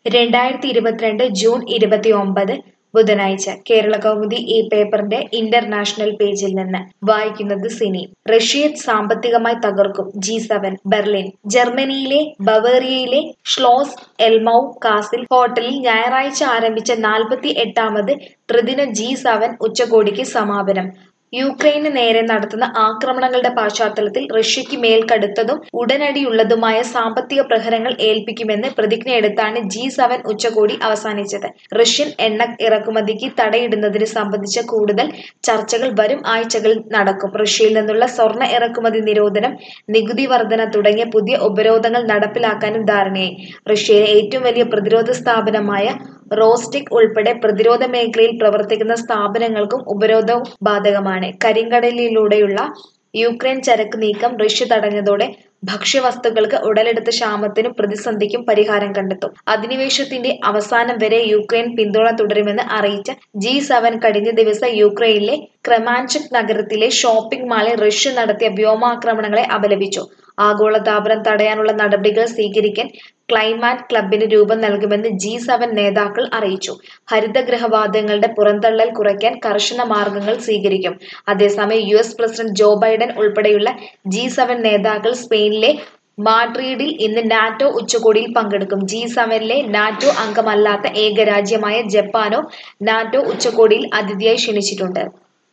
രണ്ടായിരത്തി ഇരുപത്തിരണ്ട് ജൂൺ ഇരുപത്തിയൊമ്പത് ബുധനാഴ്ച കേരളകൗമുദി ഈ പേപ്പറിന്റെ ഇന്റർനാഷണൽ പേജിൽ നിന്ന് വായിക്കുന്നത് സിനി റഷ്യയെ സാമ്പത്തികമായി തകർക്കും ജി സെവൻ ബെർലിൻ ജർമ്മനിയിലെ ബവേറിയയിലെ ഷ്ലോസ് എൽമൌ കാസിൽ ഹോട്ടലിൽ ഞായറാഴ്ച ആരംഭിച്ച നാൽപ്പത്തി എട്ടാമത് ത്രിദിന ജി സെവൻ ഉച്ചകോടിക്ക് സമാപനം യുക്രൈന് നേരെ നടത്തുന്ന ആക്രമണങ്ങളുടെ പശ്ചാത്തലത്തിൽ റഷ്യയ്ക്ക് മേൽ കടുത്തതും ഉടനടിയുള്ളതുമായ സാമ്പത്തിക പ്രഹരങ്ങൾ ഏൽപ്പിക്കുമെന്ന് പ്രതിജ്ഞയെടുത്താണ് ജി സെവൻ ഉച്ചകോടി അവസാനിച്ചത് റഷ്യൻ എണ്ണ ഇറക്കുമതിക്ക് തടയിടുന്നതിന് സംബന്ധിച്ച കൂടുതൽ ചർച്ചകൾ വരും ആഴ്ചകളിൽ നടക്കും റഷ്യയിൽ നിന്നുള്ള സ്വർണ്ണ ഇറക്കുമതി നിരോധനം നികുതി വർധന തുടങ്ങിയ പുതിയ ഉപരോധങ്ങൾ നടപ്പിലാക്കാനും ധാരണയായി റഷ്യയിലെ ഏറ്റവും വലിയ പ്രതിരോധ സ്ഥാപനമായ റോസ്റ്റിക് ഉൾപ്പെടെ പ്രതിരോധ മേഖലയിൽ പ്രവർത്തിക്കുന്ന സ്ഥാപനങ്ങൾക്കും ഉപരോധവും ബാധകമാണ് കരിങ്കടലിലൂടെയുള്ള യുക്രൈൻ ചരക്ക് നീക്കം റഷ്യ തടഞ്ഞതോടെ ഭക്ഷ്യവസ്തുക്കൾക്ക് ഉടലെടുത്ത ക്ഷാമത്തിനും പ്രതിസന്ധിക്കും പരിഹാരം കണ്ടെത്തും അധിനിവേശത്തിന്റെ അവസാനം വരെ യുക്രൈൻ പിന്തുണ തുടരുമെന്ന് അറിയിച്ച ജി സെവൻ കഴിഞ്ഞ ദിവസം യുക്രൈനിലെ ക്രമാൻചക് നഗരത്തിലെ ഷോപ്പിംഗ് മാളിൽ റഷ്യ നടത്തിയ വ്യോമാക്രമണങ്ങളെ അപലപിച്ചു ആഗോളതാപനം തടയാനുള്ള നടപടികൾ സ്വീകരിക്കാൻ ക്ലൈമാറ്റ് ക്ലബിന് രൂപം നൽകുമെന്ന് ജി സെവൻ നേതാക്കൾ അറിയിച്ചു ഹരിതഗൃഹവാതകങ്ങളുടെ പുറന്തള്ളൽ കുറയ്ക്കാൻ കർശന മാർഗങ്ങൾ സ്വീകരിക്കും അതേസമയം U S president Joe Biden ഉൾപ്പെടെയുള്ള ജി സെവൻ നേതാക്കൾ സ്പെയിനിലെ മാഡ്രിഡിൽ ഇന്ന് നാറ്റോ ഉച്ചകോടിയിൽ പങ്കെടുക്കും ജി സെവനിലെ നാറ്റോ അംഗമല്ലാത്ത ഏക രാജ്യമായ ജപ്പാനോ നാറ്റോ ഉച്ചകോടിയിൽ അതിഥിയായി ക്ഷണിച്ചിട്ടുണ്ട്